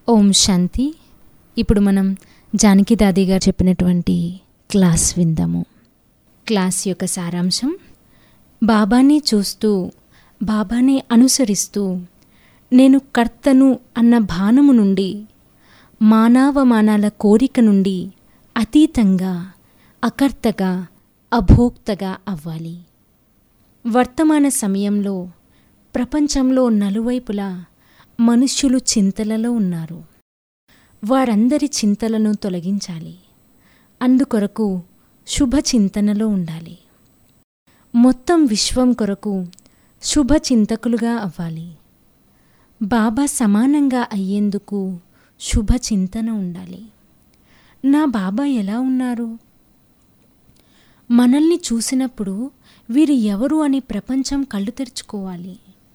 ఓం శాంతి ఇప్పుడు మనం జానకి దాది గారు చెప్పినటువంటి క్లాస్ విందాము క్లాస్ యొక్క సారాంశం బాబాని చూస్తూ బాబాని అనుసరిస్తూ నేను కర్తను అన్న భానము నుండి మానవమానాల కోరిక నుండి అతీతంగా అకర్తగా అభోక్తగా అవ్వాలి వర్తమాన సమయంలో ప్రపంచంలో నలువైపులా మనుష్యులు చింతలలో ఉన్నారు వారందరి చింతలను తొలగించాలి అందుకొరకు శుభ చింతనలో ఉండాలి మొత్తం విశ్వం కొరకు శుభ చింతకులుగా అవ్వాలి బాబా సమానంగా అయ్యేందుకు శుభ చింతన ఉండాలి నా బాబా ఎలా ఉన్నారు మనల్ని చూసినప్పుడు వీరు ఎవరు అని ప్రపంచం కళ్ళు తెరుచుకోవాలి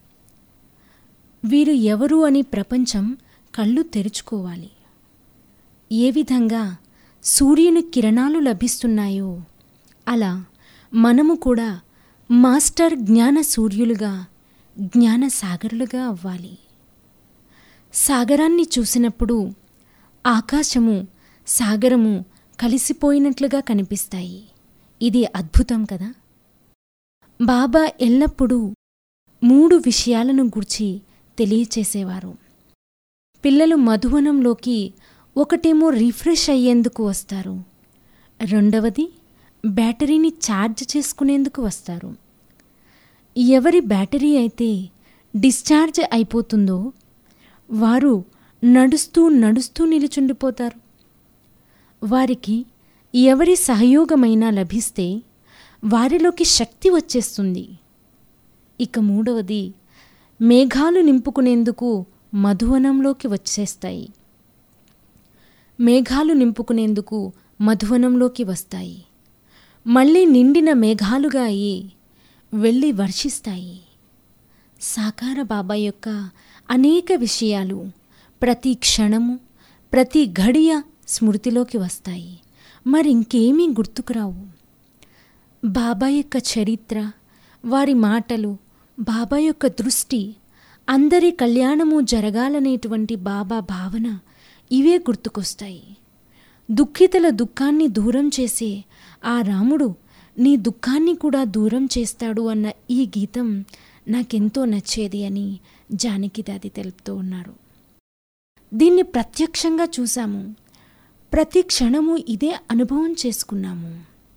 వీరు ఎవరు అని ప్రపంచం కళ్ళు తెరుచుకోవాలి ఏ విధంగా సూర్యుని కిరణాలు లభిస్తున్నాయో అలా మనము కూడా మాస్టర్ జ్ఞాన సూర్యులుగా జ్ఞాన సాగరులుగా అవ్వాలి సాగరాన్ని చూసినప్పుడు ఆకాశము సాగరము కలిసిపోయినట్లుగా కనిపిస్తాయి ఇది అద్భుతం కదా బాబా ఎల్లప్పుడూ మూడు విషయాలను గూర్చి తెలియచేసేవారు పిల్లలు మధువనంలోకి ఒకటేమో రిఫ్రెష్ అయ్యేందుకు వస్తారు రెండవది బ్యాటరీని ఛార్జ్ చేసుకునేందుకు వస్తారు ఎవరి బ్యాటరీ అయితే డిశ్చార్జ్ అయిపోతుందో వారు నడుస్తూ నడుస్తూ నిలుచుండిపోతారు వారికి ఎవరి సహయోగమైనా లభిస్తే వారిలోకి శక్తి వచ్చేస్తుంది ఇక మూడవది మేఘాలు నింపుకునేందుకు మధువనంలోకి వచ్చేస్తాయి మేఘాలు నింపుకునేందుకు మధువనంలోకి వస్తాయి మళ్ళీ నిండిన మేఘాలుగా అయి వెళ్ళి వర్షిస్తాయి సాకార బాబా యొక్క అనేక విషయాలు ప్రతి క్షణము ప్రతి ఘడియ స్మృతిలోకి వస్తాయి మరి ఇంకేమీ గుర్తుకురావు బాబా యొక్క చరిత్ర వారి మాటలు బాబా యొక్క దృష్టి అందరి కళ్యాణము జరగాలనేటువంటి బాబా భావన ఇవే గుర్తుకొస్తాయి దుఃఖితుల దుఃఖాన్ని దూరం చేసే ఆ రాముడు నీ దుఃఖాన్ని కూడా దూరం చేస్తాడు అన్న ఈ గీతం నాకెంతో నచ్చేది అని జానకి దాది తెలుపుతూ ఉన్నారు దీన్ని ప్రత్యక్షంగా చూశాము ప్రతి క్షణము ఇదే అనుభవం చేసుకున్నాము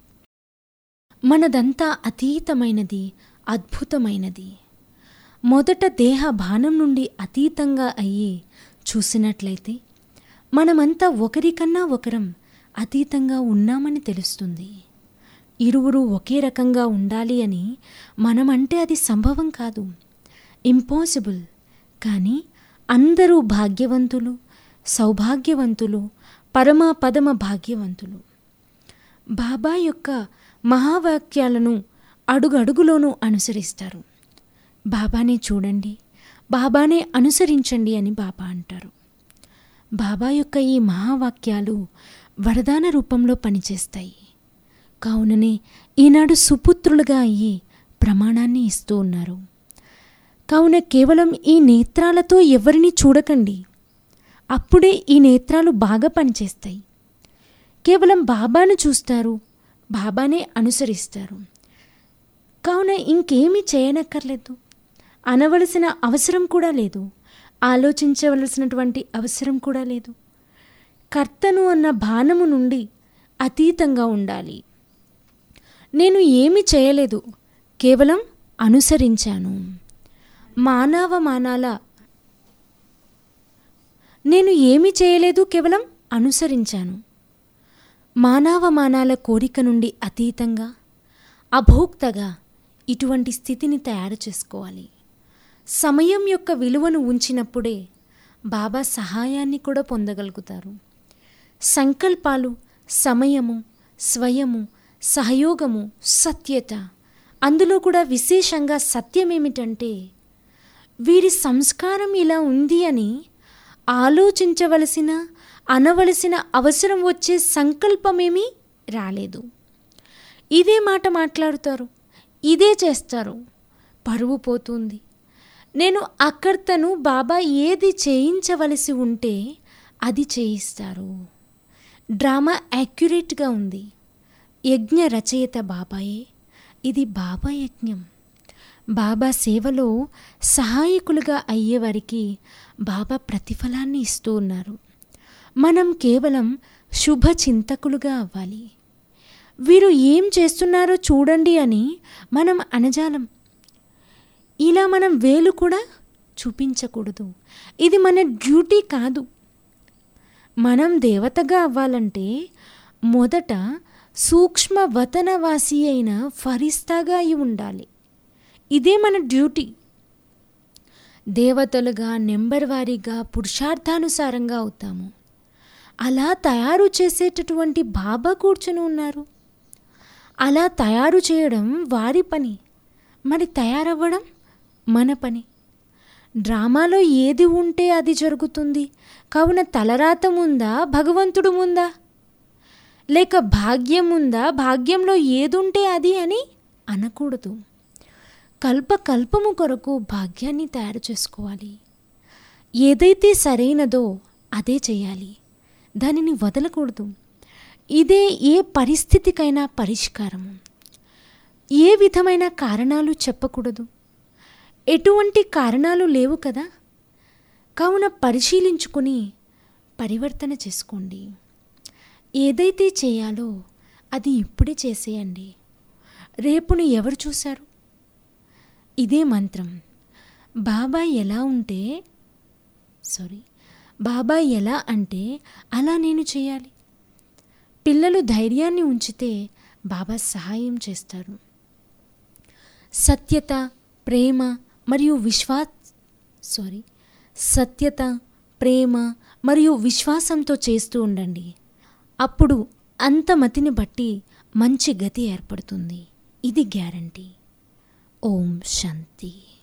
మనదంతా అతీతమైనది అద్భుతమైనది మొదట దేహ బాణం నుండి అతీతంగా అయ్యి చూసినట్లయితే మనమంతా ఒకరికన్నా ఒకరం అతీతంగా ఉన్నామని తెలుస్తుంది ఇరువురు ఒకే రకంగా ఉండాలి అని మనమంటే అది సంభవం కాదు ఇంపాసిబుల్ కానీ అందరూ భాగ్యవంతులు సౌభాగ్యవంతులు పరమ పదమ భాగ్యవంతులు బాబా యొక్క మహావాక్యాలను అడుగడుగులోనూ అనుసరిస్తారు బాబానే చూడండి బాబానే అనుసరించండి అని బాబా అంటారు బాబా యొక్క ఈ మహావాక్యాలు వరదాన రూపంలో పనిచేస్తాయి కావుననే ఈనాడు సుపుత్రులుగా అయ్యి ప్రమాణాన్ని ఇస్తూ ఉన్నారు కావున కేవలం ఈ నేత్రాలతో ఎవరిని చూడకండి అప్పుడే ఈ నేత్రాలు బాగా పనిచేస్తాయి కేవలం బాబాను చూస్తారు బాబానే అనుసరిస్తారు కావున ఇంకేమీ చేయనక్కర్లేదు అనవలసిన అవసరం కూడా లేదు ఆలోచించవలసినటువంటి అవసరం కూడా లేదు కర్తను అన్న బాణము నుండి అతీతంగా ఉండాలి నేను ఏమి చేయలేదు కేవలం అనుసరించాను మానవ మానాల నేను ఏమి చేయలేదు కేవలం అనుసరించాను మానవమానాల కోరిక నుండి అతీతంగా అభోక్తగా ఇటువంటి స్థితిని తయారు చేసుకోవాలి సమయం యొక్క విలువను ఉంచినప్పుడే బాబా సహాయాన్ని కూడా పొందగలుగుతారు సంకల్పాలు సమయము స్వయము సహయోగము సత్యత అందులో కూడా విశేషంగా సత్యం ఏమిటంటే వీరి సంస్కారం ఇలా ఉంది అని ఆలోచించవలసిన అనవలసిన అవసరం వచ్చే సంకల్పమేమీ రాలేదు ఇదే మాట మాట్లాడుతారు ఇదే చేస్తారు పరువు పోతుంది నేను అక్కర్తను బాబా ఏది చేయించవలసి ఉంటే అది చేయిస్తారు డ్రామా యాక్యురేట్గా ఉంది యజ్ఞ రచయిత బాబాయే ఇది బాబా యజ్ఞం బాబా సేవలో సహాయకులుగా అయ్యేవారికి బాబా ప్రతిఫలాన్ని ఇస్తూ ఉన్నారు మనం కేవలం శుభ చింతకులుగా అవ్వాలి వీరు ఏం చేస్తున్నారో చూడండి అని మనం అనజాలం ఇలా మనం వేలు కూడా చూపించకూడదు ఇది మన డ్యూటీ కాదు మనం దేవతగా అవ్వాలంటే మొదట సూక్ష్మ వతనవాసి అయిన ఫరిస్తాగా అయి ఉండాలి ఇదే మన డ్యూటీ దేవతలుగా నెంబర్ వారీగా పురుషార్థానుసారంగా అవుతాము అలా తయారు చేసేటటువంటి బాబా కూర్చుని ఉన్నారు అలా తయారు చేయడం వారి పని మరి తయారవ్వడం మన పని డ్రామాలో ఏది ఉంటే అది జరుగుతుంది కావున తలరాత ముందా భగవంతుడు ముందా లేక భాగ్యం ఉందా భాగ్యంలో ఏదుంటే అది అని అనకూడదు కల్ప కల్పము కొరకు భాగ్యాన్ని తయారు చేసుకోవాలి ఏదైతే సరైనదో అదే చేయాలి దానిని వదలకూడదు ఇదే ఏ పరిస్థితికైనా పరిష్కారము ఏ విధమైన కారణాలు చెప్పకూడదు ఎటువంటి కారణాలు లేవు కదా కావున పరిశీలించుకొని పరివర్తన చేసుకోండి ఏదైతే చేయాలో అది ఇప్పుడే చేసేయండి రేపుని ఎవరు చూశారు ఇదే మంత్రం బాబా ఎలా ఉంటే సారీ బాబా ఎలా అంటే అలా నేను చేయాలి పిల్లలు ధైర్యాన్ని ఉంచితే బాబా సహాయం చేస్తారు సత్యత ప్రేమ మరియు విశ్వా సారీ సత్యత ప్రేమ మరియు విశ్వాసంతో చేస్తూ ఉండండి అప్పుడు అంత మతిని బట్టి మంచి గతి ఏర్పడుతుంది ఇది గ్యారంటీ ఓం శాంతి